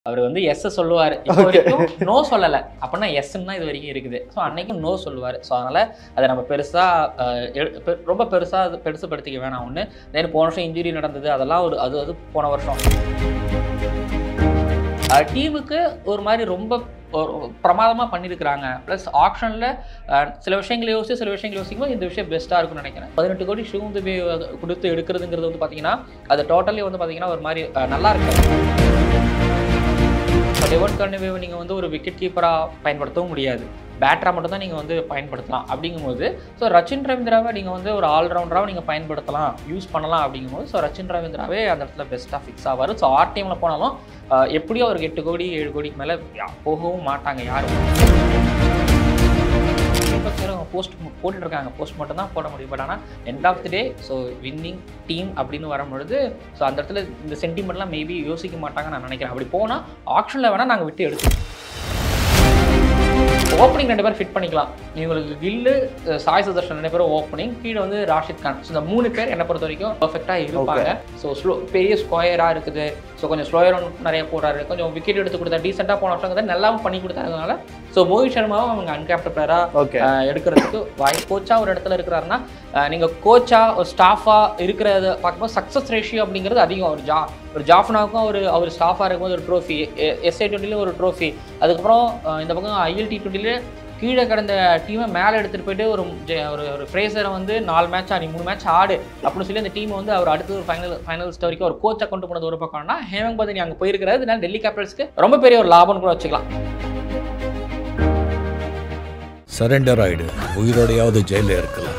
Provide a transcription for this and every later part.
அவர் வந்து எஸ் சொல்லுவார் இப்போ வரைக்கும் நோ சொல்லலை அப்படின்னா எஸ்ன்னு தான் இது வரைக்கும் இருக்குது ஸோ அன்னைக்கும் நோ சொல்லுவார் ஸோ அதனால் அதை நம்ம பெருசாக ரொம்ப பெருசாக அது பெருசுப்படுத்திக்க வேணாம் ஒன்று தென் போன வருஷம் இன்ஜுரி நடந்தது அதெல்லாம் ஒரு அது அது போன வருஷம் டீமுக்கு ஒரு மாதிரி ரொம்ப பிரமாதமாக பண்ணியிருக்கிறாங்க ப்ளஸ் ஆப்ஷனில் சில விஷயங்களை யோசிச்சு சில விஷயங்களை யோசிக்கும்போது இந்த விஷயம் பெஸ்ட்டாக இருக்கும்னு நினைக்கிறேன் பதினெட்டு கோடி ஷூந்து கொடுத்து எடுக்கிறதுங்கிறது வந்து பார்த்தீங்கன்னா அது டோட்டலி வந்து பார்த்தீங்கன்னா ஒரு மாதிரி அஹ், நல்லா இருக்கு டெவன் கர்னவேவை நீங்கள் வந்து ஒரு விக்கெட் கீப்பராக பயன்படுத்தவும் முடியாது பேட்டராக மட்டும் தான் நீங்கள் வந்து பயன்படுத்தலாம் அப்படிங்கும்போது ஸோ ரச்சின் ரவீந்திராவை நீங்கள் வந்து ஒரு ஆல்ரவுண்டராக நீங்கள் பயன்படுத்தலாம் யூஸ் பண்ணலாம் அப்படிங்கும்போது ஸோ ரச்சின் ரவீந்திராவே அந்த இடத்துல பெஸ்ட்டாக ஃபிக்ஸ் ஆவார் ஸோ ஆர் டீமில் போனாலும் அஹ், எப்படியோ ஒரு எட்டு கோடி ஏழு கோடிக்கு மேலே போகவும் மாட்டாங்க யாரும் போஸ்ட் போட்டுட்டு இருக்காங்க போஸ்ட் மட்டும் தான் போட முடியும் பட் ஆனால் end of the day so winning team அப்படின்னு வரும்பொழுது ஸோ அந்த இடத்துல இந்த சென்டிமெண்ட்லாம் மேபி யோசிக்க மாட்டாங்கன்னு நான் நினைக்கிறேன் அப்படி போனால் ஆப்ஷனில் வேணால் நாங்கள் விட்டு எடுத்துக்கோம் ஓப்பனிங் ரெண்டு பேரும் ஃபிட் பண்ணிக்கலாம் இவங்களுக்கு கில்லு சாய் சுதர்ஷன் ரெண்டு பேரும் ஓப்பனிங் கீழே வந்து ராஷித் கான் ஸோ இந்த மூணு பேர் என்னை பொறுத்த வரைக்கும் பர்ஃபெக்டாக இருப்பாங்க ஸோ ஸ்லோ பெரிய ஸ்கொயராக இருக்குது ஸோ கொஞ்சம் ஸ்லோயரும் நிறைய போடுறாரு கொஞ்சம் விக்கெட் எடுத்து கொடுத்தா டீசெண்டாக போன வருஷம் வந்து நல்லாவும் பண்ணி கொடுத்ததுனால ஸோ மோஹித் சர்மாவும் அவங்க அன்கேப்ட் பிளேயராக ஓகே ஆஹ் எடுக்கிறதுக்கு வாய் கோச்சா ஒரு இடத்துல இருக்கிறாருன்னா ஆஹ் நீங்க கோச்சா ஒரு ஸ்டாஃபா இருக்கிறத பார்க்கும்போது சக்ஸஸ் ரேஷியோ அப்படிங்கிறது அதிகம் ஒரு ஜா ஒரு ஜாஃப்னாவுக்கும் ஒரு அவர் ஸ்டாஃபாக இருக்கும்போது ஒரு ட்ரோஃபி எஸ்ஐ டுவெண்ட்டில ஒரு ட்ரோஃபி அதுக்கப்புறம் ஆஹ் இந்த பக்கம் ஐஎல்டி டுவெண்ட்டில கீழே கிடந்த டீமை மேலே எடுத்துகிட்டு போயிட்டு ஒரு ஜெ- ஒரு ஒரு ஃப்ரேசரை வந்து நாலு மேட்ச் ஆடி மூணு மேட்ச் ஆடு அப்படின்னு சொல்லி அந்த டீமை வந்து அவர் அடுத்து ஒரு ஃபைனல் ஃபைனல்ஸ்ட் வரைக்கும் ஒரு கோச்சை கொண்டு போனது ஒரு பக்கம்னா ஹேமங் பதனி அங்கே போயிருக்கிறாரு இதனால டெல்லி கேபிட்டல்ஸ்க்கு ரொம்ப பெரிய ஒரு லாபம்னு கூட வச்சுக்கலாம் சரண்டர் ஆயிடு உயிரோடையாவது ஜெயில இருக்கலாம்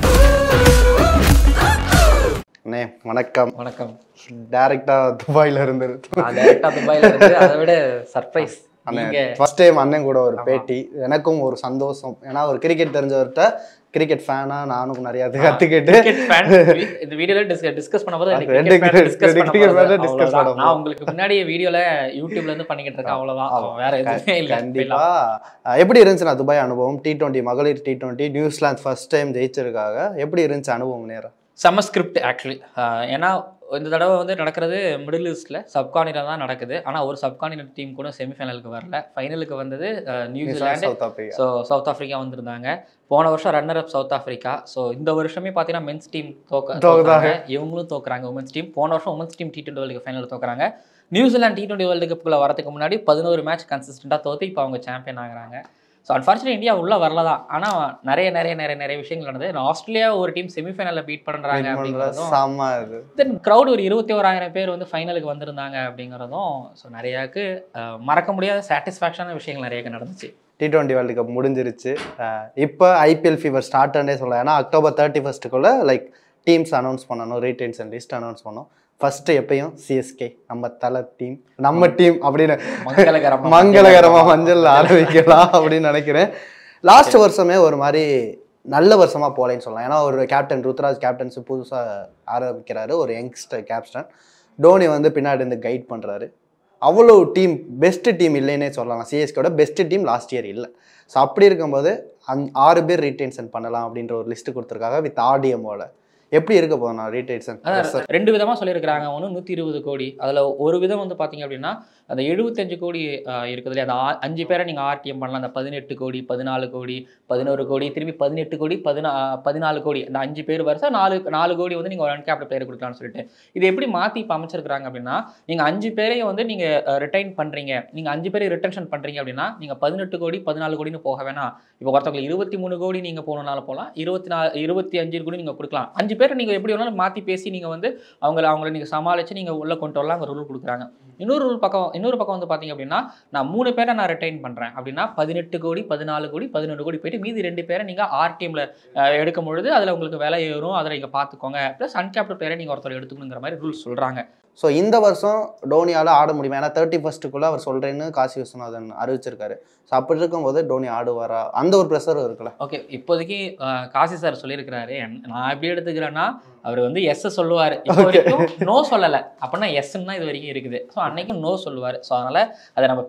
அண்ணே வணக்கம் வணக்கம் டைரக்டா துபாயில இருந்து நான் டேரக்டா துபாயில இருந்து அதை விட சர்ப்ரைஸ் அண்ணே நீங்க ஃபர்ஸ்ட் டைம் அண்ணன் கூட ஒரு பேட்டி எனக்கும் ஒரு சந்தோஷம் ஏன்னா ஒரு கிரிக்கெட் தெரிஞ்சவர்கிட்ட கிரிக்கெட் ஃபேனா நானும் நிறைய அது கத்துக்கிட்டு cricket fan. இந்த வீடியோல டிஸ்கஸ் பண்ணும்போது எனக்கு ரெண்டு cricket fan cricket- discuss ரெண்டு பண்ண cricket போறது fan discuss அவ்வளவுதான். பண்ண நான் உங்களுக்கு முன்னாடி வீடியோல யூடியூப்ல இருந்து பண்ணிக்கிட்டு இருக்கேன் அவ்வளவுதான் வேற எதுவுமே இல்ல கண்டிப்பா அஹ் எப்படி இருந்துச்சு நான் துபாய் அனுபவம் டி டுவெண்ட்டி மகளிர் T twenty New Zealand first time ஜெயிச்சிருக்காங்க எப்படி இருந்துச்சு அனுபவம் நேரம் செம்ம ஸ்கிரிப்ட் ஆக்சுவலி ஏன்னா இந்த தடவை வந்து நடக்கிறது மிடில் ஈஸ்ட்ல சப்கானில தான் நடக்குது ஆனா ஒரு சப்கானினல் டீம் கூட செமிஃபைனலுக்கு வரல ஃபைனலுக்கு வந்தது அஹ், New Zealand South Africa so South Africa வந்திருந்தாங்க போன வருஷம் runner up South Africa so இந்த வருஷமே பார்த்தீங்கன்னா மென்ஸ் டீம் தோக்க தோக்குறாங்க. தோக்குறாங்க இவங்களும் தோக்குறாங்க உமன்ஸ் டீம் போன வருஷம் women's team T twenty world final தோக்குறாங்க நியூசிலாந்து டி டுவெண்ட்டி வேர்ல்டு கப்புக்குள்ள வரதுக்கு முன்னாடி பதினோரு மேட்ச் கன்சிஸ்டண்டாக தோத்து இப்போ அவங்க சாம்பியன் ஆகுறாங்க ஸோ அன்ஃபார்ச்சுனேட் இந்தியா உள்ள வரல தான் ஆனால் நிறைய நிறைய நிறைய நிறைய விஷயங்கள் நடந்தது ஆஸ்திரேலியா ஒரு டீம் செமிஃபைனலில் பீட் பண்ணுறாங்க அப்படிங்கிறதும் செம்ம இது தென் க்ரௌட் ஒரு இருபத்தி ஓராயிரம் பேர் வந்து ஃபைனலுக்கு வந்திருந்தாங்க அப்படிங்கிறதும் ஸோ நிறையாக்கு அஹ், மறக்க முடியாத சாட்டிஸ்ஃபேக்ஷனான விஷயங்கள் நிறைய நடந்துச்சு டி டுவெண்ட்டி வேர்ல்டு கப் முடிஞ்சிருச்சு அஹ் இப்போ ஐபிஎல் ஃபீவர் ஸ்டார்ட்னே சொல்லலாம் ஏன்னா அக்டோபர் தேர்ட்டி ஃபர்ஸ்ட்டுக்குள்ள லைக் டீம்ஸ் அனௌன்ஸ் பண்ணணும் ரீடைன்ஸ் லிஸ்ட் அனௌன்ஸ் பண்ணணும் ஃபர்ஸ்ட் எப்பயும் சிஎஸ்கே நம்ம தலை டீம் நம்ம டீம் அப்படின்னு மங்களகரமா மங்களகரமா மஞ்சள் ஆரம்பிக்கலாம் அப்படின்னு நினைக்கிறேன் லாஸ்ட் வருஷமே ஒரு மாதிரி நல்ல வருஷமா போலேன்னு சொல்லலாம் ஏன்னா ஒரு கேப்டன் ருத்ராஜ் கேப்டன்ஸ் புதுசா ஆரம்பிக்கிறாரு ஒரு யங்ஸ்டர் கேப்டன் டோனி வந்து பின்னாடி இருந்து கைட் பண்றாரு அவ்வளோ டீம் பெஸ்ட் டீம் இல்லைன்னே சொல்லலாம் சிஎஸ்கேட பெஸ்ட் டீம் லாஸ்ட் இயர் இல்லை ஸோ அப்படி இருக்கும்போது அந் ஆறு பேர் ரீடென்ஷன் பண்ணலாம் அப்படின்ற ஒரு லிஸ்ட் கொடுத்துருக்காங்க வித் ஆடியமோட எப்படி இருக்க போதும் ரீடென்ஷன் அதான் ரெண்டு விதமா சொல்லியிருக்கிறாங்க ஒன்று நூற்றி இருபது கோடி அதில் ஒரு விதம் வந்து பார்த்தீங்க அப்படின்னா அந்த எழுபத்தஞ்சு கோடி ஆஹ், இருக்குது இல்லையா அந்த ஆ- அஞ்சு பேரை நீங்கள் ஆர்டிஎம் பண்ணலாம் அந்த பதினெட்டு கோடி பதினாலு கோடி பதினோரு கோடி திரும்பி பதினெட்டு கோடி பதினா பதினாலு கோடி அந்த அஞ்சு பேர் வருஷம் நாலு நாலு கோடி வந்து நீங்கள் ஒரு அன்கேப்ட் பிளேயர் கொடுக்கலாம்னு சொல்லிட்டு இது எப்படி மாற்றி இப்போ அமைச்சிருக்கிறாங்க அப்படின்னா நீங்கள் அஞ்சு பேரையும் வந்து நீங்கள் ரிட்டைன் பண்ணுறீங்க நீங்கள் அஞ்சு பேரை ரிட்டன்ஷன் பண்ணுறீங்க அப்படின்னா நீங்கள் பதினெட்டு கோடி பதினாலு கோடின்னு போக வேணாம் இப்போ ஒருத்தவங்களுக்கு இருபத்தி மூணு கோடி நீங்கள் போகணுனாலும் போகலாம் இருபத்தி நாலு இருபத்தி அஞ்சு கோடி நீங்கள் கொடுக்கலாம் அஞ்சு பேரை நீங்கள் எப்படி வேணாலும் மாற்றி பேசி நீங்கள் வந்து அவங்கள அவங்கள நீங்கள் சமாளித்து நீங்கள் உள்ளே கொண்டு வரலாம் அங்கே ரூல் கொடுக்குறாங்க இன்னொரு ரூல் பக்கம் இன்னொரு பக்கம் வந்து பார்த்தீங்க அப்படின்னா நான் மூணு பேரை நான் ரிட்டைன் பண்ணுறேன் அப்படின்னா பதினெட்டு கோடி பதினாலு கோடி பதினொன்று கோடி போயிட்டு மீதி ரெண்டு பேரை நீங்கள் ஆர்டிஎம்ல எடுக்கும் பொழுது அதில் உங்களுக்கு விலை ஏறும் அதில் நீங்கள் பார்த்துக்கோங்க ப்ளஸ் அன்கேப்ட் பிளேயரை நீங்கள் ஒருத்தர் எடுத்துக்கணுங்கிற மாதிரி ரூல்ஸ் சொல்கிறாங்க ஸோ இந்த வருஷம் டோனியால ஆட முடியுமா ஏன்னா தேர்ட்டி ஃபர்ஸ்ட்டுக்குள்ள அவர் சொல்றேன்னு காசி விஸ்வநாதன் அறிவிச்சிருக்காரு ஸோ அப்படி இருக்கும்போது டோனி ஆடுவாரா அந்த ஒரு ப்ரெஷரும் இருக்குல்ல ஓகே இப்போதைக்கு அஹ், காசி சார் சொல்லியிருக்கிறாரு என்- நான் எப்படி எடுத்துக்கிறேன்னா அவர் வந்து எஸ் சொல்லுவார் இப்போ வரைக்கும் நோ சொல்லலை அப்படின்னா எஸ்ன்னு தான் இது வரைக்கும் இருக்குது ஸோ அன்னைக்கும் நோ சொல்லுவார் ஸோ அதனால் அதை நம்ம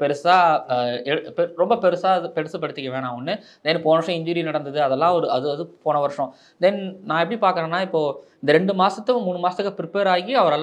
பெருசாக ரொம்ப பெருசாக பெருசுப்படுத்திக்க வேணாம் ஒன்று தென் போன வருஷம் இன்ஜுரி நடந்தது அதெல்லாம் ஒரு அது அது போன வருஷம் தென் நான் எப்படி பார்க்குறேன்னா இப்போது இந்த ரெண்டு மாதத்துக்கு மூணு மாதத்துக்கு ப்ரிப்பேர் ஆகி அவரால்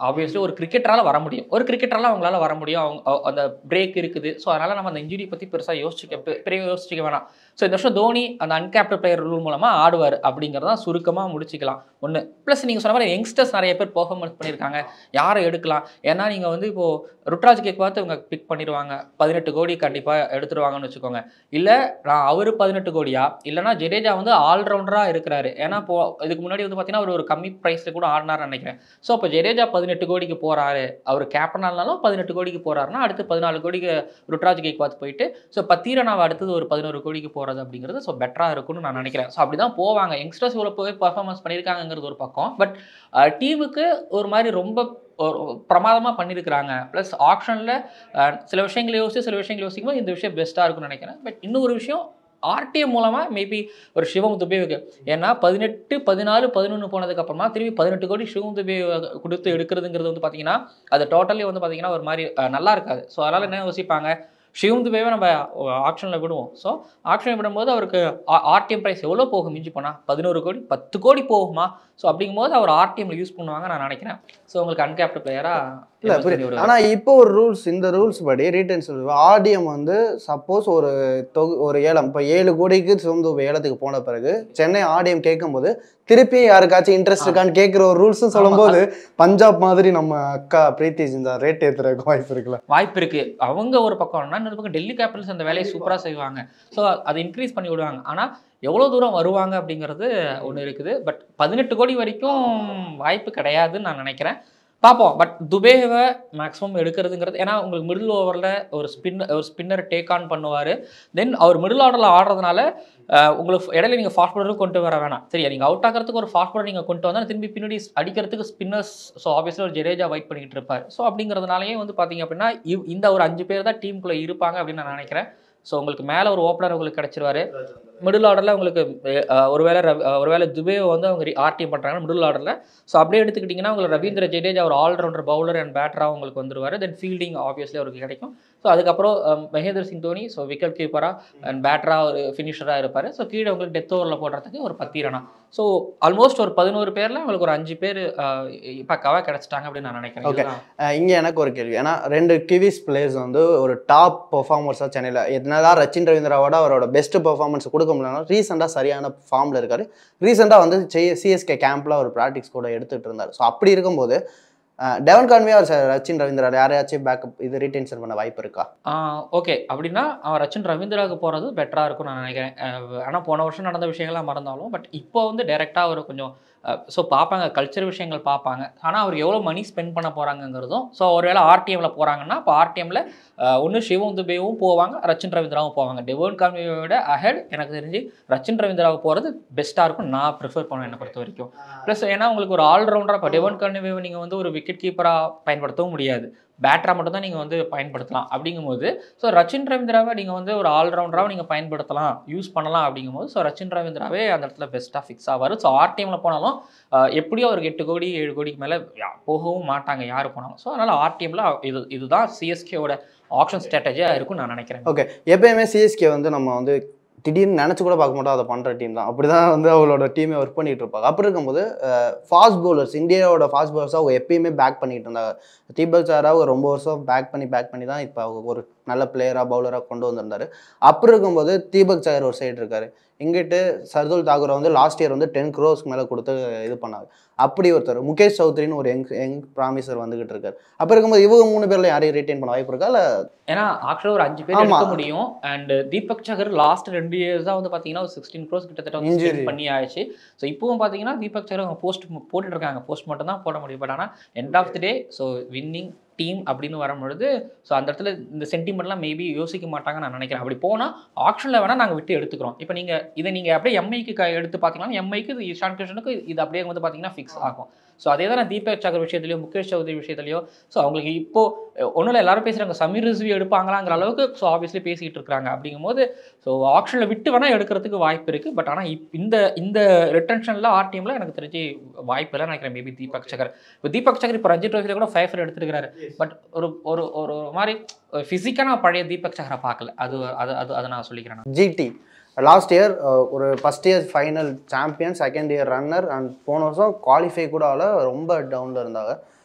ஆப்வியஸ்லி ஒரு கிரிக்கெட்டரால வர முடியும் ஒரு கிரிக்கெட்டரால அவங்களால வர முடியும் அவங்க அ- அந்த பிரேக் இருக்குது ஸோ அதனால நம்ம அந்த இன்ஜுரி பற்றி பெருசாக யோசிச்சுக்க பெ- பெரிய யோசிச்சுக்க வேணாம் ஸோ இந்த வருஷம் தோனி அந்த அன்கேப்டு பிளேயர் ரூல் மூலமாக ஆடுவார் அப்படிங்கிறத சுருக்கமாக முடிச்சுக்கலாம் ஒன்று ப்ளஸ் நீங்கள் சொன்ன மாதிரி யங்ஸ்டர்ஸ் நிறைய பேர் பெர்ஃபார்மன்ஸ் பண்ணியிருக்காங்க யாரை எடுக்கலாம் ஏன்னா நீங்கள் வந்து இப்போது ருட்ராஜ் கேக் பார்த்து இவங்க பிக் பண்ணிடுவாங்க பதினெட்டு கோடி கண்டிப்பாக எடுத்துருவாங்கன்னு வச்சுக்கோங்க இல்லை நான் அவர் பதினெட்டு கோடியா இல்லைனா ஜடேஜா வந்து ஆல்ரவுண்டராக இருக்கிறாரு ஏன்னா இப்போ இதுக்கு முன்னாடி வந்து பார்த்தீங்கன்னா அவர் ஒரு கம்மி ப்ரைஸில் கூட ஆடினார்னு நினைக்கிறேன் ஸோ இப்போ ஜடேஜா பதினெட்டு கோடிக்கு போகிறாரு அவர் கேப்டனாக இருந்தாலும் பதினெட்டு கோடிக்கு போகிறாருன்னா அடுத்து பதினாலு கோடிக்கு ருட்ராஜ் கேக் பார்த்து போயிட்டு ஸோ பத்தீரனாவை அடுத்தது ஒரு பதினோரு கோடிக்கு போகிறது அப்படிங்கிறது ஸோ பெட்டராக இருக்கும்னு நான் நினைக்கிறேன் ஸோ அப்படி தான் போவாங்க யங்ஸ்டர்ஸ் இவ்வளோ போய் பர்ஃபார்மன்ஸ் பண்ணியிருக்காங்கங்கிறது ஒரு பக்கம் பட் டீமுக்கு ஒரு மாதிரி ரொம்ப ஒரு பிரமாதமாக பண்ணியிருக்கிறாங்க ப்ளஸ் ஆப்ஷனில் சில விஷயங்களை யோசிச்சு சில விஷயங்களை யோசிக்கும் போது இந்த விஷயம் பெஸ்ட்டாக இருக்கும்னு நினைக்கிறேன் பட் இன்னொரு விஷயம் ஆர்டிஎம் மூலமாக மேபி ஒரு சிவம் துபேவுக்கு ஏன்னா பதினெட்டு பதினாலு பதினொன்று போனதுக்கப்புறமா திரும்பி பதினெட்டு கோடி சிவம் துபே கொடுத்து எடுக்கிறதுங்கிறது வந்து பார்த்தீங்கன்னா அது டோட்டலி வந்து பார்த்தீங்கன்னா ஒரு மாதிரி அஹ், நல்லா இருக்காது ஸோ அதனால் என்ன யோசிப்பாங்க சிவம் துபேவை நம்ம ஆப்ஷனில் விடுவோம் ஸோ ஆப்ஷனில் விடும்போது அவருக்கு ஆர்டிஎம் ப்ரைஸ் எவ்வளோ போகும் மிஞ்சி போனால் பதினோரு கோடி பத்து கோடி போகுமா ஸோ அப்படிங்கும்போது அவர் ஆர்டிஎம்ல யூஸ் பண்ணுவாங்க நான் நினைக்கிறேன் ஸோ உங்களுக்கு அன்கேப்டு இல்ல பிளேயராக புரியுது ஆனா இப்போ ஒரு ரூல்ஸ் இந்த ரூல்ஸ் படி ரீட்டன்ஸ் ஆடியம் வந்து சப்போஸ் ஒரு தொகு ஒரு ஏலம் இப்போ ஏழு கோடிக்கு சிவந்து ஏலத்துக்கு போன பிறகு சென்னை ஆடியம் கேட்கும்போது திருப்பி யாருக்காச்சும் இன்ட்ரெஸ்ட் இருக்கான்னு கேட்குற ஒரு ரூல்ஸும் சொல்லும்போது பஞ்சாப் மாதிரி நம்ம அக்கா பிரீத்தி இந்த ரேட் ஏத்துறதுக்கு வாய்ப்பு இருக்குல்ல வாய்ப்பு இருக்கு அவங்க ஒரு பக்கம்னா இன்னொரு பக்கம் டெல்லி கேபிட்டல்ஸ் அந்த வேலையை சூப்பராக செய்வாங்க ஸோ அதை இன்க்ரீஸ் பண்ணி விடுவாங்க ஆனால் எவ்வளோ தூரம் வருவாங்க அப்படிங்கிறது ஒன்று இருக்குது பட் பதினெட்டு கோடி வரைக்கும் வாய்ப்பு கிடையாதுன்னு நான் நினைக்கிறேன் பார்ப்போம் பட் துபேவை மேக்ஸிமம் எடுக்கிறதுங்கிறது ஏன்னா உங்களுக்கு மிடில் ஓவரில் ஒரு ஸ்பின் ஒரு ஸ்பின்னர் டேக் ஆன் பண்ணுவார் தென் அவர் மிடில் ஆர்டரில் ஆடுறதுனால அஹ், உங்களுக்கு இடையில நீங்கள் ஃபாஸ்ட் பவுலரும் கொண்டு வர வேணாம் சரியா நீங்கள் அவுட் ஆகிறதுக்கு ஒரு ஃபாஸ்ட் பவுலர் நீங்கள் கொண்டு வந்தால் திரும்பி பின்னாடி அடிக்கிறதுக்கு ஸ்பின்னர்ஸ் ஸோ ஆப்வியஸ்லி ஒரு ஜடேஜா வெயிட் பண்ணிக்கிட்டு இருப்பார் ஸோ அப்படிங்கிறதுனாலயே வந்து பார்த்தீங்க அப்படின்னா இவ்- இந்த ஒரு அஞ்சு பேர் தான் டீமுக்குள்ளே இருப்பாங்க அப்படின்னு நான் நினைக்கிறேன் ஸோ உங்களுக்கு மேலே ஒரு ஓப்பனர் உங்களுக்கு கிடச்சிருவாரு மிடில் ஆர்டரில் உங்களுக்கு அஹ், ஒருவேளை ரவி- அஹ், ஒருவேளை துபே வந்து அவங்க ஆர்டிஎம் பண்ணுறாங்க மிடில் ஆர்டரில் ஸோ அப்படியே எடுத்துக்கிட்டிங்கன்னா உங்களுக்கு ரவீந்திர ஜடேஜா ஒரு ஆல்ரவுண்டர் பவுலர் அண்ட் பேட்டராக உங்களுக்கு வந்துருவார் தென் ஃபீல்டிங் ஆப்வியஸ்லி அவருக்கு கிடைக்கும் ஸோ அதுக்கப்புறம் அஹ், மகேந்திர சிங் தோனி ஸோ விக்கெட் கீப்பராக அண்ட் பேட்டராக ஒரு ஃபினிஷராக இருப்பார் ஸோ கீழே உங்களுக்கு டெத் ஓவரில் போடுறதுக்கு ஒரு பத்திரனா ஸோ ஆல்மோஸ்ட் ஒரு பதினோரு பேரில் உங்களுக்கு ஒரு அஞ்சு பேர் பக்காவாக கிடச்சிட்டாங்க அப்படின்னு நான் நினைக்கிறேன் Okay. இதுதான். அஹ் இங்க எனக்கு ஒரு கேள்வி ஏன்னா ரெண்டு கிவிஸ் பிளேயர்ஸ் வந்து ஒரு டாப் பெர்ஃபார்மர்ஸாக சென்னையில் என்னதான் ரச்சின் ரவீந்திராவோட அவரோட பெஸ்ட் பெர்ஃபார்மன்ஸ் கொடுக்க முடியலனா ரீசெண்டாக சரியான ஃபார்மில் இருக்காரு ரீசெண்டாக வந்து சிஎஸ்கே கேம்ப்ல ஒரு ப்ராக்டிஸ் கூட எடுத்துட்டு இருந்தார் ஸோ அப்படி இருக்கும்போது அஹ் டெவன் கான்வே அவர் ச- ரச்சின் ரவீந்திரா யாரையாச்சும் பேக்கப் இது ரீடென்ஷன் பண்ண வாய்ப்பு இருக்கா ஓகே அப்படின்னா அவன் ரச்சின் ரவீந்திராவுக்கு போகிறது பெட்டராக இருக்கும்னு நான் நினைக்கிறேன் ஆனால் போன வருஷம் நடந்த விஷயங்கள்லாம் மறந்தாலும் பட் இப்போ வந்து டைரெக்டாக அவர் கொஞ்சம் ஸோ பார்ப்பாங்க கல்ச்சர் விஷயங்கள் பார்ப்பாங்க ஆனால் அவருக்கு எவ்வளோ மணி ஸ்பெண்ட் பண்ண போகிறாங்கங்கிறதும் ஸோ ஒருவேளை ஆர்டிஎம்மில் போகிறாங்கன்னா இப்போ ஆர்டிஎம்மில் ஒன்று சிவம் துபேவும் போவாங்க ரச்சின் ரவீந்திராவும் போவாங்க டெவோன் கான்வேவை விட அஹெட் எனக்கு தெரிஞ்சு ரச்சின் ரவீந்திராவுக்கு போகிறது பெஸ்ட்டாக இருக்கும் நான் ப்ரிஃபர் பண்ணுவேன் என்னை பொறுத்த வரைக்கும் ப்ளஸ் ஏன்னா உங்களுக்கு ஒரு ஆல்ரவுண்டராக இப்போ டெவோன் கான்வேவை நீங்கள் வந்து ஒரு விக்கெட் கீப்பராக பயன்படுத்தவும் முடியாது பேட்டராக மட்டும் தான் நீங்கள் வந்து பயன்படுத்தலாம் அப்படிங்கும்போது ஸோ ரச்சின் ரவீந்திராவை நீங்கள் வந்து ஒரு ஆல்ரவுண்டராக நீங்கள் பயன்படுத்தலாம் யூஸ் பண்ணலாம் அப்படிங்கும்போது ஸோ ரச்சின் ரவீந்திராவே அந்த இடத்துல பெஸ்ட்டாக ஃபிக்ஸ் ஆவார் ஸோ ஆர்டிஎம்மில் போனாலும் ஆஹ், எப்படியும் அவருக்கு எட்டு கோடி ஏழு கோடிக்கு மேலே போகவும் மாட்டாங்க யார் போனாலும் ஸோ அதனால் ஆர்டிஎம்மில் இது இதுதான் சிஎஸ்கேவோட ஆப்ஷன் ஸ்ட்ராட்டஜியாக இருக்கும்னு நான் நினைக்கிறேன் ஓகே எப்பயுமே சிஎஸ்கே வந்து நம்ம வந்து திடீர்னு நினச்சி கூட பார்க்க மாட்டோம் அதை பண்ணுற டீம் தான் அப்படி தான் வந்து அவங்களோட டீமை ஒர்க் பண்ணிட்டு இருப்பாங்க அப்படி இருக்கும்போது ஃபாஸ்ட் பவுலர்ஸ் இந்தியாவோட ஃபாஸ்ட் பவுலர்ஸ் அவங்க எப்பயுமே பேக் பண்ணிட்டு இருந்தாங்க தீபக் சாரா ஒரு ரொம்ப வருஷம் பேக் பண்ணி பேக் பண்ணி தான் இப்போ அவங்க ஒரு நல்ல பிளேயராக பவுலராக கொண்டு வந்திருந்தாரு அப்படி இருக்கும்போது தீபக் சாகர் ஒரு சைடு இருக்காரு இங்கிட்டு சர்துல் தாகூரை வந்து லாஸ்ட் இயர் வந்து டென் க்ரோஸ்க்கு மேலே கொடுத்து இது பண்ணாங்க அப்படி ஒருத்தர் முகேஷ் சௌத்ரின்னு ஒரு யங் யங் ப்ராமிசர் வந்துகிட்டு இருக்காரு அப்போ இருக்கும்போது இவங்க மூணு பேர்ல யாரையும் ரிட்டைன் பண்ண வாய்ப்பு இருக்கா இல்லை ஏன்னா ஆக்சுவலாக ஒரு அஞ்சு பேர் ஆமா. எடுக்க முடியும் அண்ட் தீபக் சகர் லாஸ்ட் ரெண்டு இயர்ஸ் தான் வந்து பார்த்தீங்கன்னா ஒரு சிக்ஸ்டீன் க்ரோஸ் கிட்டத்தட்ட வந்து Injury. spend பண்ணி ஆயிடுச்சு ஸோ இப்பவும் பார்த்தீங்கன்னா தீபக் சகர் அவங்க போஸ்ட் போட்டுட்டு இருக்காங்க போஸ்ட் மட்டும் தான் போட முடியும் பட் ஆனால் end of the day so winning team அப்படின்னு வரும்பொழுது ஸோ அந்த இடத்துல இந்த சென்டிமெண்ட்லாம் மேபி யோசிக்க மாட்டாங்கன்னு நான் நினைக்கிறேன் அப்படி போனால் ஆப்ஷனில் வேணால் நாங்கள் விட்டு எடுத்துக்கிறோம் இப்போ நீங்கள் இதை நீங்கள் அப்படியே எம்ஐக்கு க எடுத்து பார்த்தீங்கன்னா எம்ஐக்கு இது இஷான் கிருஷ்ணனுக்கு இது அப்படியே வந்து பார்த்தீங்கன்னா ஃபிக்ஸ் ஆகும் ஸோ அதே தான் நான் தீபக் சகர் விஷயத்துலையோ முகேஷ் சௌத்ரி விஷயத்துலையோ ஸோ அவங்களுக்கு இப்போ ஒன்றும் இல்லை எல்லாரும் பேசுகிறாங்க சமீர் ரிஸ்வி எடுப்பாங்களாங்கிற அளவுக்கு ஸோ ஆப்வியஸ்லி பேசிக்கிட்டு இருக்காங்க அப்படிங்கும்போது ஸோ ஆப்ஷனில் விட்டு வேணால் எடுக்கிறதுக்கு வாய்ப்பு இருக்குது பட் ஆனால் இப் இந்த இந்த ரிட்டன்ஷனில் ஆர்டிஎம்ல எனக்கு தெரிஞ்சு வாய்ப்பு இல்லை நினைக்கிறேன் மேபி தீபக் சகர் இப்போ தீபக் சகர் இப்போ ரஞ்சி ட்ரோஃபியில் கூட ஃபைவ் எடுத்துருக்காரு பட் ஒரு ஒரு ஒரு ஒரு மாதிரி ஃபிசிக்காக நான் பழைய தீபக் சகரை பார்க்கல அது அது அது அதை நான் சொல்லிக்கிறேன் நான். ஜிடி லாஸ்ட் இயர் ஒரு first year final champion second year runner and போன வருஷம் குவாலிஃபை கூட ஆகல ரொம்ப டவுனில் இருந்தாங்க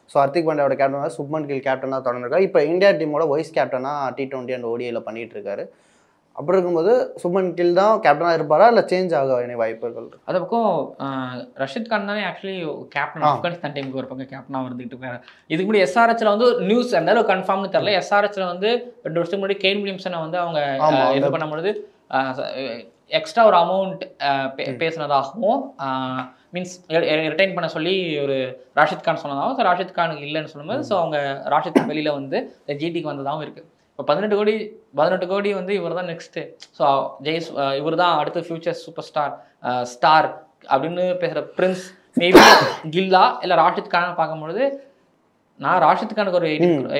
ஸோ ஹர்திக் பாண்டியாவோட கேப்டனாக சுப்மன் கில் கேப்டனாக தொடர்ந்துருக்காரு இப்போ இந்தியா டீமோட வைஸ் கேப்டனாக டி டுவெண்ட்டி அண்ட் ஓடிஐயில் பண்ணிட்டு இருக்காரு அப்படி இருக்கும்போது சுப்மன் கில் தான் கேப்டனாக இருப்பாரா இல்லை சேஞ்ச் ஆக வேண்டிய வாய்ப்புகள் இருக்கு? அது பக்கம் ஆஹ், ரஷித் கான் தானே ஆக்சுவலி கேப்டன் ஆ. ஆப்கானிஸ்தான் டீமுக்கு ஒரு பக்கம் கேப்டனாக வந்துட்டு இருக்காரு இதுக்கு முன்னாடி எஸ்ஆர்ஹெச்ல வந்து நியூஸ் அந்த அளவுக்கு கன்ஃபார்ம்னு தெரியல எஸ்ஆர்ஹெச்ல வந்து ரெண்டு வருஷத்துக்கு முன்னாடி கேன் வில்லியம்சனை வந்து அவங்க ஆமா, ஆஹ், இது அந்த- பண்ணும்பொழுது எக்ஸ்ட்ரா ஒரு அமௌண்ட் பேசினதாகவும் மீன்ஸ் ரிட்டைன் பண்ண சொல்லி ஒரு ராஷித் கான் சொன்னதாகவும் ஸோ ராஷித் கானுக்கு இல்லைன்னு சொல்லும்போது ஸோ அவங்க ராஷித் வெளியில வந்து ஜிடிக்கு வந்ததாகவும் இருக்கு இப்போ பதினெட்டு கோடி பதினெட்டு கோடி வந்து இவர் தான் நெக்ஸ்ட்டு ஸோ ஜெய்ஸ் இவர் தான் அடுத்த ஃபியூச்சர் சூப்பர் ஸ்டார் ஸ்டார் அப்படின்னு பேசுகிற பிரின்ஸ் மேபி கில்லா இல்லை ராஷித் கானை பார்க்கும்பொழுது நான் ராஷித் கானுக்கு ஒரு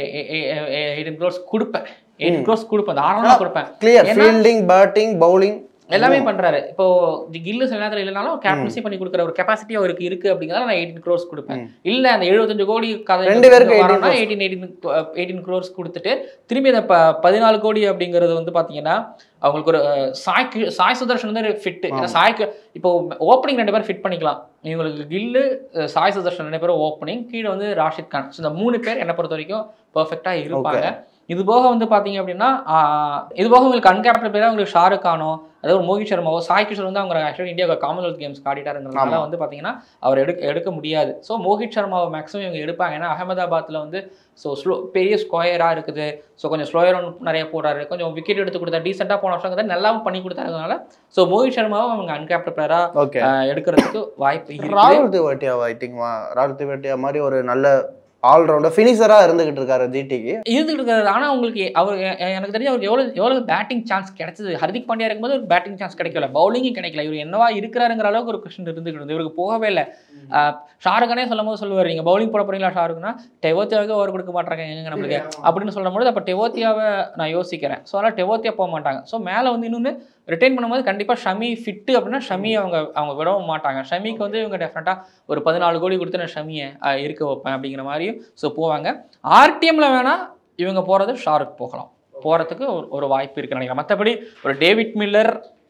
எயிட்டீன் க்ரோர்ஸ் கொடுப்பேன் எயிட்டீன் க்ரோர்ஸ் கொடுப்பேன் தாராளமாக கொடுப்பேன் கிளியர் ஏன்னா- ஃபீல்டிங் பேட்டிங் பவுலிங் எல்லாமே பண்றாரு இப்போ தி கில்லு சில நேரத்தில் இல்லைனாலும் கேப்டன்சி பண்ணி கொடுக்குற ஒரு கெப்பாசிட்டி அவருக்கு இருக்கு அப்படிங்கிறத நான் எயிட்டீன் க்ரோர்ஸ் கொடுப்பேன் இல்ல அந்த எழுபத்தஞ்சு கோடி கதை ரெண்டு பேருக்கு 18 crores. Eighteen eighteen eighteen crores கொடுத்துட்டு திரும்பி அந்த ப பதினாலு கோடி அப்படிங்கிறது வந்து பாத்தீங்கன்னா அவங்களுக்கு ஒரு அஹ், சாய் கி- சாய் சுதர்ஷன் வந்து ஃபிட் ஏன்னா சாய்க்கு இப்போ ஓப்பனிங் ரெண்டு பேரும் ஃபிட் பண்ணிக்கலாம் இவங்களுக்கு கில்லு அஹ், சாய் சுதர்ஷன் ரெண்டு பேரும் ஓப்பனிங் கீழே வந்து ராஷித் கான் ஸோ இந்த மூணு பேர் என்னை பொறுத்த வரைக்கும் பர்ஃபெக்டா இருப்பாங்க இது போக வந்து பாத்தீங்க அப்படின்னா ஆஹ், இது போக உங்களுக்கு அன்கேப்டட் பேரா உங்களுக்கு ஷாருக் கானோ அதாவது ஒரு மோகித் சர்மாவோ சாய் கிஷோர் வந்து அவங்க ஆக்சுவலி இந்தியாவுக்கு காமன்வெல்த் கேம்ஸ் ஆடிட்டாருங்கிறதுனால ஆமா. வந்து பாத்தீங்கன்னா அவர் எடுக்க எடுக்க முடியாது ஸோ மோகித் சர்மாவை மேக்ஸிமம் இவங்க எடுப்பாங்க ஏன்னா அகமதாபாத்தில் வந்து ஸோ ஸ்லோ பெரிய ஸ்கொயராக இருக்குது ஸோ கொஞ்சம் ஸ்லோயர் நிறைய போடுறாரு கொஞ்சம் விக்கெட் எடுத்து கொடுத்தா டீசெண்டாக போன வருஷம் நல்லாவும் பண்ணி கொடுத்தாருனால ஸோ மோகித் சர்மாவை அவங்க அன்கேப்டட் பிளேயராக ஓகே எடுக்கிறதுக்கு வாய்ப்பு இருக்குது ராகுல் திவாட்டியா ஐ திங்க் ராகுல் திவாட்டியா மாதிரி ஒரு நல்ல ஆல்ரவுண்டர் ஃபினிஷராக இருந்துகிட்டு இருக்காரு ஜிடிக்கு இருந்துட்டு இருக்காரு ஆனால் உங்களுக்கு அவர் எ- எ- எனக்கு தெரிஞ்சு அவருக்கு எவ்வளோ எவ்வளோ பேட்டிங் சான்ஸ் கிடைச்சது ஹர்திக் பாண்டியா இருக்கும்போது ஒரு பேட்டிங் சான்ஸ் கிடைக்கல பவுலிங்கும் கிடைக்கல இவர் என்னவா இருக்கிறாருங்கிற அளவுக்கு ஒரு கொஸ்டின் இருந்துகிட்டு இருந்தது இவருக்கு போகவே இல்லை ஷாருக்கானே சொல்லும் போது சொல்லுவார் நீங்கள் பவுலிங் போட போறீங்களா ஷாருக்குனா டெவோத்தியாவுக்கு ஓவர் கொடுக்க மாட்டாங்க எங்க நம்மளுக்கு அப்படின்னு சொல்லும்போது அப்போ டெவோத்தியாவை நான் யோசிக்கிறேன் ஸோ அதனால் டெவோத்தியா போக மாட்டாங்க ஸோ மேலே வந்து இன்னொன்று ரிட்டைன் பண்ணும்போது கண்டிப்பாக ஷமி ஃபிட்டு அப்படின்னா ஷமி அவங்க அவங்க விடவும் மாட்டாங்க ஷமிக்கு வந்து இவங்க டெஃபினட்டாக ஒரு பதினாலு கோடி கொடுத்து நான் ஷமியை அஹ், இருக்க வைப்பேன் அப்படிங்கிற மாதிரியும் ஸோ போவாங்க ஆர்டிஎம்ல வேணா இவங்க போகிறது ஷாருக் போகலாம் போகிறதுக்கு ஒரு ஒரு வாய்ப்பு இருக்குன்னு நினைக்கிறேன் மற்றபடி ஒரு டேவிட் மில்லர்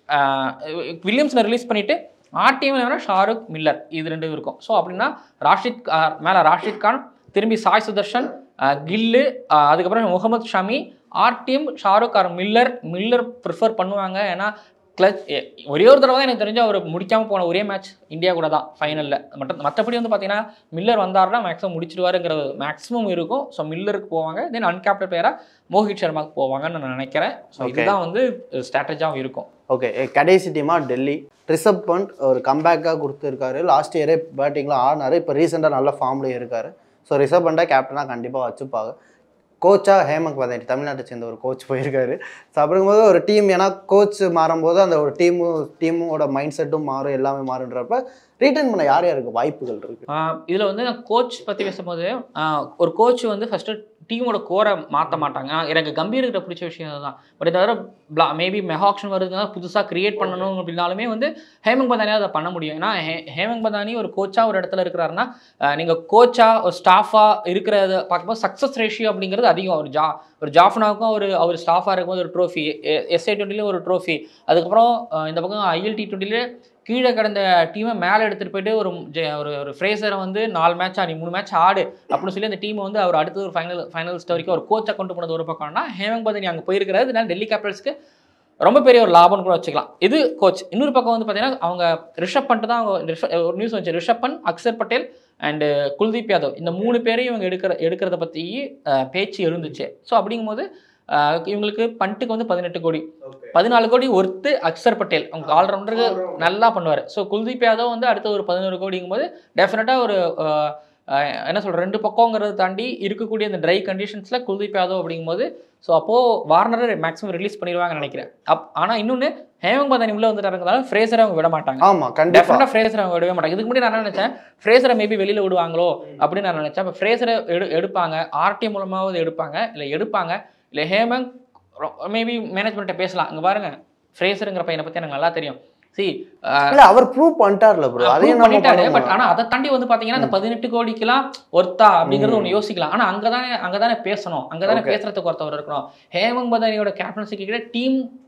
வில்லியம்ஸனை ரிலீஸ் பண்ணிட்டு ஆர்டிஎம்ல வேணா ஷாருக் மில்லர் இது ரெண்டும் இருக்கும் ஸோ அப்படின்னா ராஷித் கா- மேல ராஷித் கான் திரும்பி சாய் சுதர்ஷன் அஹ், கில்லு அஹ், அதுக்கப்புறம் Mohammed Shami RTM Shahrukh or Miller Miller prefer பண்ணுவாங்க ஏன்னா கிளச் ஒரே ஒரு தடவை தான் எனக்கு தெரிஞ்சு அவர் முடிக்காம போன ஒரே மேட்ச் இந்தியா கூட தான் ஃபைனலில் மற்ற மற்றபடி வந்து பார்த்தீங்கன்னா மில்லர் வந்தாருன்னா மேக்ஸிமம் முடிச்சிடுவாருங்கிறது மேக்ஸிமம் இருக்கும் ஸோ மில்லருக்கு போவாங்க தென் அன்கேப்டட் பிளேயராக மோஹித் சர்மாக்கு போவாங்கன்னு நான் நினைக்கிறேன் ஸோ Okay. இதுதான் வந்து ஸ்ட்ராட்டஜாகவும் இருக்கும் ஓகே கடைசி டீமாக டெல்லி ரிஷப் பண்ட் ஒரு கம்பேக்காக கொடுத்துருக்காரு லாஸ்ட் இயரே பேட்டிங்கில் ஆடினாரு இப்போ ரீசெண்டாக நல்ல ஃபார்ம்லேயே இருக்காரு ஸோ ரிஷப் பண்டை கேப்டனாக கண்டிப்பாக வச்சுப்பாங்க கோச்சா ஹேமந்த் பதேட்டி தமிழ்நாட்டை சேர்ந்த ஒரு கோச் போயிருக்காரு ஸோ அப்படிங்கும்போது ஒரு டீம் ஏன்னா கோச் மாறும்போது அந்த ஒரு டீமும் டீமோட மைண்ட் செட்டும் மாறும் எல்லாமே மாறுன்றப்ப ரீட்டைன் பண்ண யார் யாருக்கு வாய்ப்புகள் இருக்கு இதில் வந்து நான் கோச் பற்றி பேசும்போது ஆஹ், ஒரு கோச் வந்து ஃபஸ்ட்டு டீமோட கோரை மாற்ற மாட்டாங்க ஆஹ், எனக்கு கம்பீர்கிட்ட பிடிச்ச விஷயம் அதுதான் பட் தவிர பிளா மேபி மெஹாக்ஷன் வருதுன்னா புதுசாக கிரியேட் பண்ணணும் அப்படின்னாலுமே வந்து ஹேமந்த் பதானியாக அதை பண்ண முடியும் ஏன்னா ஹே ஹேமந்த் பதானி ஒரு கோச்சாக ஒரு இடத்துல இருக்கிறாருன்னா நீங்கள் கோச்சாக ஒரு ஸ்டாஃபாக இருக்கிறத பார்க்கும்போது சக்ஸஸ் ரேஷியோ அப்படிங்கிறது அதிகம் ஒரு ஜா ஒரு ஜாஃப்னாவுக்கும் ஒரு அவர் ஸ்டாஃபாக இருக்கும்போது ஒரு ட்ரோஃபி எஸ்ஐ டுவெண்ட்டில ஒரு ட்ரோஃபி அதுக்கப்புறம் அஹ், இந்த பக்கம் ஐஎல்டி டுவெண்ட்டில கீழே கிடந்த டீமை மேலே எடுத்துகிட்டு போயிட்டு ஒரு ஜெ- ஒரு ஒரு ஃப்ரேசரை வந்து நாலு மேட்ச் ஆடி மூணு மேட்ச் ஆடு அப்படின்னு சொல்லி அந்த டீமை வந்து அவர் அடுத்து ஒரு ஃபைனல் ஃபைனல்ஸ்ட் வரைக்கும் ஒரு கோச்சை கொண்டு போனது ஒரு பக்கம்னா ஹேமந்த் பதனி அங்கே போயிருக்கிறாரு இதனால டெல்லி கேபிட்டல்ஸ்க்கு ரொம்ப பெரிய ஒரு லாபம்னு கூட வச்சுக்கலாம் இது கோச் இன்னொரு பக்கம் வந்து பார்த்தீங்கன்னா அவங்க ரிஷப் பண்ணிட்டு தான் அவங்க ரிஷப் ஒரு நியூஸ் வந்துச்சு ரிஷப் பண்ட் அக்ஷர் பட்டேல் அண்டு குல்தீப் யாதவ் இந்த மூணு பேரையும் இவங்க எடுக்கிற எடுக்கிறத பற்றி பேச்சு இருந்துச்சு ஸோ அப்படிங்கும்போது அஹ், இவங்களுக்கு பண்ட்டுக்கு வந்து பதினெட்டு கோடி பதினாலு கோடி ஒர்த்து அக்ஷர் பட்டேல் அவங்க ஆல்ரவுண்டருக்கு நல்லா பண்ணுவார் ஸோ குல்தீப் யாதவ் வந்து அடுத்த ஒரு பதினோரு கோடிங்கும் போது டெஃபினட்டாக ஒரு அஹ், அஹ், என்ன சொல்ற ரெண்டு பக்கங்கிறத தாண்டி இருக்கக்கூடிய அந்த ட்ரை கண்டிஷன்ஸில் குல்தீப் யாதவ் அப்படிங்கும்போது ஸோ அப்போது வார்னரை மேக்ஸிமம் ரிலீஸ் பண்ணிடுவாங்கன்னு நினைக்கிறேன் அப் ஆனால் இன்னொன்று ஹேமந்த் பதானி உள்ள வந்துட்டாருங்கிறதால ஃப்ரேசரை அவங்க விட மாட்டாங்க ஆமா கண்டிப்பா டெஃபினட்டாக ஃப்ரேசரை அவங்க விடவே மாட்டாங்க இதுக்கு முன்னாடி நான் என்ன நினைச்சேன் ஃப்ரேசரை மேபி வெளியில் விடுவாங்களோ அப்படின்னு நான் நினைச்சேன் அப்போ ஃப்ரேசரை எடு எடுப்பாங்க ஆர்டி மூலமாவது எடுப்பாங்க இல்லை எடுப்பாங்க இல்லை ஹேமந்த் மேபி மேனேஜ்மெண்ட்டை பேசலாம் இங்கே பாருங்க ஃப்ரேசருங்கிற பையனை பற்றி எனக்கு நல்லா தெரியும் சி இல்ல அவர் ப்ரூவ் பண்ணிட்டார்ல ப்ரோ அதையும் நம்ம பண்ணிட்டாரு பட் பண்ணணும். ஆனா அதை தாண்டி வந்து பாத்தீங்கன்னா அந்த பதினெட்டு கோடிக்கெல்லாம் ஒர்த்தா அப்படிங்கறது ஒண்ணு யோசிக்கலாம் ஆனா அங்கதானே அங்கதானே பேசணும் அங்கதானே Okay. பேசுறதுக்கு ஒருத்தவர் இருக்கணும் ஹேமந்த் பதானியோட கேப்டன்சிக்கு கிட்ட டீம்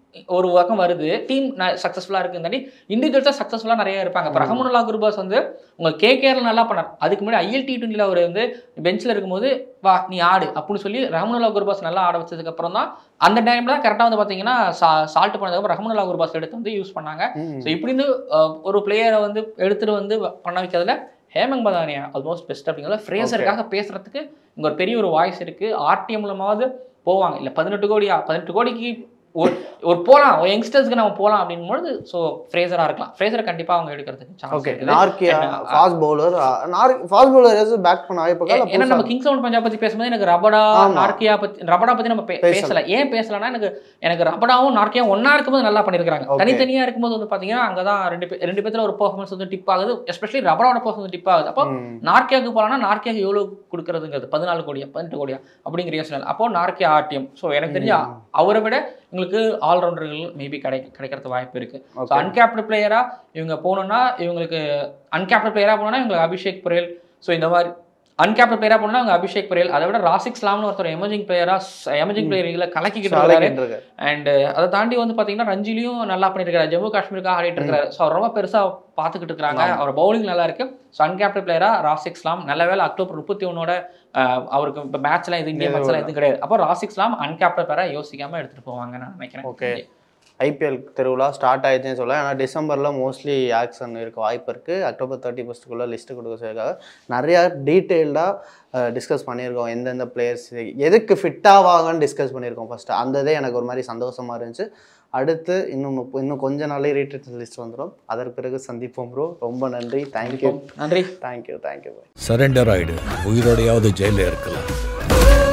ஒரு பக்கம் வருது டீம் சக்ஸஸ்ஃபுல்லாக இருக்குன்னு தாண்டி இண்டிவிஜுவல்ஸாக சக்ஸஸ்ஃபுல்லாக நிறைய இருப்பாங்க இப்போ ரஹமுல்லா குருபாஸ் வந்து உங்கள் கேகேஆர் நல்லா பண்ணார் அதுக்கு முன்னாடி ஐஎல்டி டுவெண்ட்டியில் அவர் வந்து பெஞ்சில் இருக்கும்போது வா நீ ஆடு அப்படின்னு சொல்லி ரஹமுல்லா குருபாஸ் நல்லா ஆட வச்சதுக்கு அப்புறம் தான் அந்த டைம்ல கரெக்டாக வந்து பார்த்தீங்கன்னா சா சால்ட் பண்ணதுக்கப்புறம் ரஹமுல்லா குருபாஸ் எடுத்து வந்து யூஸ் பண்ணாங்க ம். ஸோ இப்படி இருந்து அஹ், ஒரு பிளேயரை வந்து எடுத்துட்டு வந்து வ- பண்ண வைக்கிறதுல ஹேமங் பதானியா ஆல்மோஸ்ட் பெஸ்ட் அப்படிங்கிறதுல ஃப்ரேசருக்காக பேசுறதுக்கு இங்க ஒரு பெரிய ஒரு வாய்ஸ் இருக்கு ஆர்டிஎம் மூலமாவது போவாங்க இல்லை பதினெட்டு கோடியா பதினெட்டு கோடிக்கு ஒரு ஒரு போகலாம் ஒரு யங்ஸ்டர்ஸ்க்கு நம்ம போகலாம் அப்படின்பொழுது ஸோ ஃப்ரேசராக இருக்கலாம் ஃப்ரேசரை கண்டிப்பாக அவங்க எடுக்கிறதுக்கு சான்ஸ் ஓகே இருக்குது Nortje And, uh, fast bowler fast bowler ஏதாச்சும் பேக் பண்ண வாய்ப்பு இருக்கா? இல்ல ஏன்னா நம்ம புதுசா- கிங்ஸ் லெவன் பஞ்சாப் பத்தி பேசும்போது எனக்கு ரபடா ஆமா. நார்கியா பத்தி ரபடா பத்தி நம்ம பே- பேசல. பேசல ஏன் பேசலன்னா எனக்கு எனக்கு ரபடாவும் நார்கியாவும் ஒண்ணா இருக்கும்போது நல்லா பண்ணிருக்காங்க Okay. தனித்தனியா இருக்கும்போது வந்து பாத்தீங்கன்னா அங்கதான் ரெண்டு பேர் ரெண்டு பேத்துல ஒரு பெர்ஃபார்மன்ஸ் வந்து டிப் ஆகுது எஸ்பெஷலி ரபடாவோட பெர்ஃபார்மன்ஸ் டிப் ஆகுது அப்போ ம். நார்கியாவுக்கு போகலாம்னா நார்கியாவுக்கு எவ்வளோ கொடுக்குறதுங்கிறது பதினாலு கோடியா பதினெட்டு கோடியா அப்படிங்கிற யோசனை அப்போ நார்கியா ஆர்டிஎம் ஸோ எனக்கு தெரிஞ்ச ம். அவரை விட உங்களுக்கு ஆல்ரவுண்டர்கள் மேபி கிடை கிடைக்கிறது வாய்ப்பு இருக்கு ஸோ Okay. அன்கேப்டு பிளேயரா இவங்க போகணும்னா இவங்களுக்கு அன்கேப்டு பிளேயரா போனோம்னா இவங்களுக்கு அபிஷேக் புரேல் ஸோ இந்த மாதிரி அன்கேப்டு பிளேயரா போனா அவங்க அபிஷேக் புரேல் அதை விட ராசிக் ஸ்லாம்னு ஒருத்தர் எமர்ஜிங் பிளேயரா எமர்ஜிங் பிளேயர் இதில் கலக்கிக்கிட்டு இருக்காரு சாலைக்கு இருக்கு. அண்ட் அதை தாண்டி வந்து பாத்தீங்கன்னா ரஞ்சிலையும் நல்லா பண்ணிருக்காரு ஜம்மு காஷ்மீருக்காக ஆடிட்டு இருக்காரு ஸோ அவர் ரொம்ப பெருசா பார்த்துக்கிட்டு இருக்காங்க ஆமா. அவர் பவுலிங் நல்லா இருக்கு ஸோ அன்கேப்டு பிளேயரா ராசிக் ஸ்லாம் நல்ல வேளை அக்டோபர் முப்பத்தி ஒன்னோட அவருக்கு இப்போ மேட்ச்லாம் எதுவும் இந்திய எதுவும் மேட்ச்லாம் எதுவும் கிடையாது அப்போ ராசிக் ஸ்லாம் அன்கேப்டு பிளேயரா யோசிக்காம எடுத்துட்டு போவாங்கன்னு நான் நினைக்கிறேன் Okay. ஐபிஎல் திருவிழா ஸ்டார்ட் ஆயிடுச்சுன்னு சொல்ல ஏன்னா டிசம்பரில் மோஸ்ட்லி ஆக்ஷன் இருக்க வாய்ப்பு இருக்குது அக்டோபர் தேர்ட்டி ஃபஸ்ட்டுக்குள்ளே லிஸ்ட்டு கொடுக்க சொல்லியிருக்காங்க நிறையா டீட்டெயில்டாக டிஸ்கஸ் பண்ணியிருக்கோம் எந்தெந்த பிளேயர்ஸ் எதுக்கு ஃபிட் ஆவாங்கன்னு டிஸ்கஸ் பண்ணியிருக்கோம் ஃபஸ்ட்டு அந்த இதே எனக்கு ஒரு மாதிரி சந்தோஷமாக இருந்துச்சு அடுத்து இன்னும் முப்ப- இன்னும் கொஞ்ச நாளே ரீட்ரீட் லிஸ்ட் வந்துடும் அதற்கு பிறகு சந்திப்போம் ப்ரோ ரொம்ப நன்றி தேங்க்யூ நன்றி தேங்க்யூ தேங்க்யூ சரண்டர் ஆயிடு உயிரோடையாவது ஜெயில இருக்கலாம்